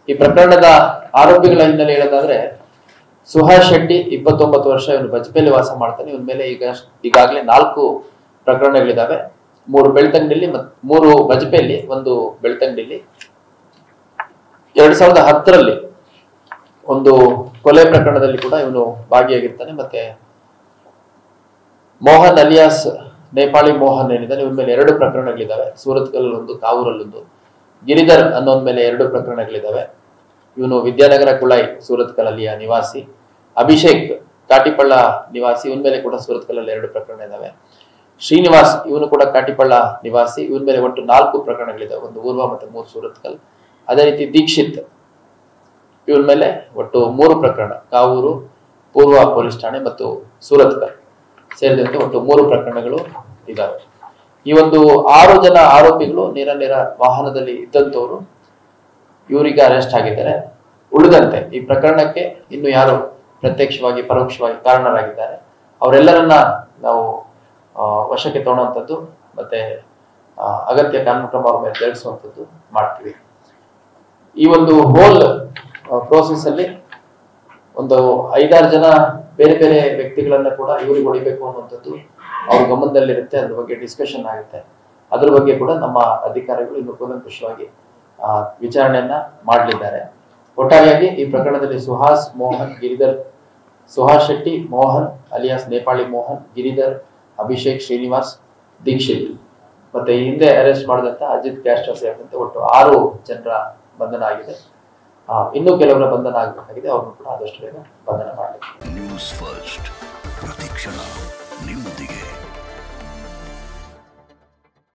ಈ ಪ್ರಕರಣದ ಆರೋಪಿಗಳ ಹಿನ್ನೆಲೆ ಹೇಳೋದಾದ್ರೆ ಸುಹಾಸ್ ಶೆಟ್ಟಿ ಇಪ್ಪತ್ತೊಂಬತ್ತು ವರ್ಷ ಇವನು ಬಜ್ಪೆಯಲ್ಲಿ ವಾಸ ಮಾಡ್ತಾನೆ ಇವನ ಮೇಲೆ ಈಗ ಈಗಾಗಲೇ ನಾಲ್ಕು ಪ್ರಕರಣಗಳಿದಾವೆ ಮೂರು ಬೆಳ್ತಂಗಡಿಲಿ ಮತ್ ಮೂರು ಬಜ್ಪೆಯಲ್ಲಿ ಒಂದು ಬೆಳ್ತಂಗಡಿಲಿ ಎರಡ್ ಸಾವಿರದ ಹತ್ತರಲ್ಲಿ ಒಂದು ಕೊಲೆ ಪ್ರಕರಣದಲ್ಲಿ ಕೂಡ ಇವನು ಭಾಗಿಯಾಗಿರ್ತಾನೆ ಮತ್ತೆ ಮೋಹನ್ ಅಲಿಯಾಸ್ ನೇಪಾಳಿ ಮೋಹನ್ ಏನಿದ್ದಾನೆ ಇವನ ಮೇಲೆ ಎರಡು ಪ್ರಕರಣಗಳಿದಾವೆ ಸೂರತ್ಕಲ್ ಒಂದು ಕಾವೂರಲ್ಲೊಂದು ಗಿರಿಧರ್ ಅನ್ನೋನ್ ಮೇಲೆ ಎರಡು ಪ್ರಕರಣಗಳಿದಾವೆ ಇವನು ವಿದ್ಯಾನಗರ ಕುಳಾಯಿ ಸೂರತ್ಕಲ್ ಅಲ್ಲಿಯ ನಿವಾಸಿ ಅಭಿಷೇಕ್ ಕಾಟಿಪಳ್ಳ ನಿವಾಸಿ ಇವನ ಮೇಲೆ ಕೂಡ ಸೂರತ್ಕಲ್ಲಲ್ಲಿ ಎರಡು ಪ್ರಕರಣ ಇದಾವೆ ಶ್ರೀನಿವಾಸ್ ಇವನು ಕೂಡ ಕಾಟಿಪಳ್ಳ ನಿವಾಸಿ ಇವನ ಮೇಲೆ ಒಟ್ಟು ನಾಲ್ಕು ಪ್ರಕರಣಗಳಿದಾವೆ ಒಂದು ಊರ್ವ ಮತ್ತೆ ಮೂರು ಸೂರತ್ಕಲ್ ಅದೇ ರೀತಿ ದೀಕ್ಷಿತ್ ಇವನ ಮೇಲೆ ಒಟ್ಟು ಮೂರು ಪ್ರಕರಣ ಕಾವೂರು ಪೂರ್ವ ಪೊಲೀಸ್ ಠಾಣೆ ಮತ್ತು ಸೂರತ್ಕಲ್ ಸೇರಿದಂತೆ ಒಟ್ಟು ಮೂರು ಪ್ರಕರಣಗಳು ಇದಾವೆ ಈ ಒಂದು ಆರು ಜನ ಆರೋಪಿಗಳು ನೇರ ನೇರ ವಾಹನದಲ್ಲಿ ಇದ್ದಂತವರು ಇವರಿಗೆ ಅರೆಸ್ಟ್ ಆಗಿದ್ದಾರೆ ಉಳಿದಂತೆ ಈ ಪ್ರಕರಣಕ್ಕೆ ಇನ್ನು ಯಾರು ಪ್ರತ್ಯಕ್ಷವಾಗಿ ಪರೋಕ್ಷವಾಗಿ ಕಾರಣರಾಗಿದ್ದಾರೆ ಅವರೆಲ್ಲರನ್ನ ನಾವು ಆ, ವಶಕ್ಕೆ ತಗೊಳ್ಳುವಂಥದ್ದು ಮತ್ತೆ ಆ, ಅಗತ್ಯ ಕಾನೂನು ಕ್ರಮ ಅವ್ರ ಮೇಲೆ ಜರುಗಿಸುವಂಥದ್ದು ಮಾಡ್ತೀವಿ ಈ ಒಂದು ಹೋಲ್ ಪ್ರೋಸೆಸ್ ಅಲ್ಲಿ ಒಂದು ಐದಾರು ಜನ ಬೇರೆ ಬೇರೆ ವ್ಯಕ್ತಿಗಳನ್ನ ಕೂಡ ಇವ್ರಿಗೆ ಹೊಡಿಬೇಕು ಅನ್ನುವಂಥದ್ದು ಅವ್ರ ಗಮನದಲ್ಲಿರುತ್ತೆ ಅದ್ರ ಬಗ್ಗೆ ಡಿಸ್ಕಷನ್ ಆಗುತ್ತೆ ಅದ್ರ ಬಗ್ಗೆ ಕೂಡ ನಮ್ಮ ಅಧಿಕಾರಿಗಳು ಇನ್ನು ಕೂಲಂಕುಷವಾಗಿ ಆ, ವಿಚಾರಣೆಯನ್ನ ಮಾಡಲಿದ್ದಾರೆ ಒಟ್ಟಾರೆಯಾಗಿ ಈ ಪ್ರಕರಣದಲ್ಲಿ ಸುಹಾಸ್ ಮೋಹನ್ ಗಿರಿಧರ್ ಸುಹಾಸ್ ಶೆಟ್ಟಿ ಮೋಹನ್ ಅಲಿಯಾಸ್ ನೇಪಾಳಿ ಮೋಹನ್ ಗಿರಿಧರ್ ಅಭಿಷೇಕ್ ಶ್ರೀನಿವಾಸ್ ದೀಕ್ಷಿತ್ ಮತ್ತೆ ಈ ಹಿಂದೆ ಅರೆಸ್ಟ್ ಮಾಡಿದಂತ ಅಜಿತ್ ಕ್ಯಾಸ್ಟ್ರಾ ಸೇರಿದಂತೆ ಒಟ್ಟು ಆರು ಜನರ ಬಂಧನ ಆಗಿದೆ ಆ, ಇನ್ನೂ ಕೆಲವರ ಬಂಧನ ಆಗಬೇಕಾಗಿದೆ ಅವ್ರನ್ನು ಕೂಡ ಆದಷ್ಟು ಬೇಗ ಬಂಧನ ಮಾಡಲಿಕ್ಕೆ ನ್ಯೂಸ್ ಫಸ್ಟ್ ಪ್ರತಿಕ್ಷಣ ನಿಮ್ಮೊಂದಿಗೆ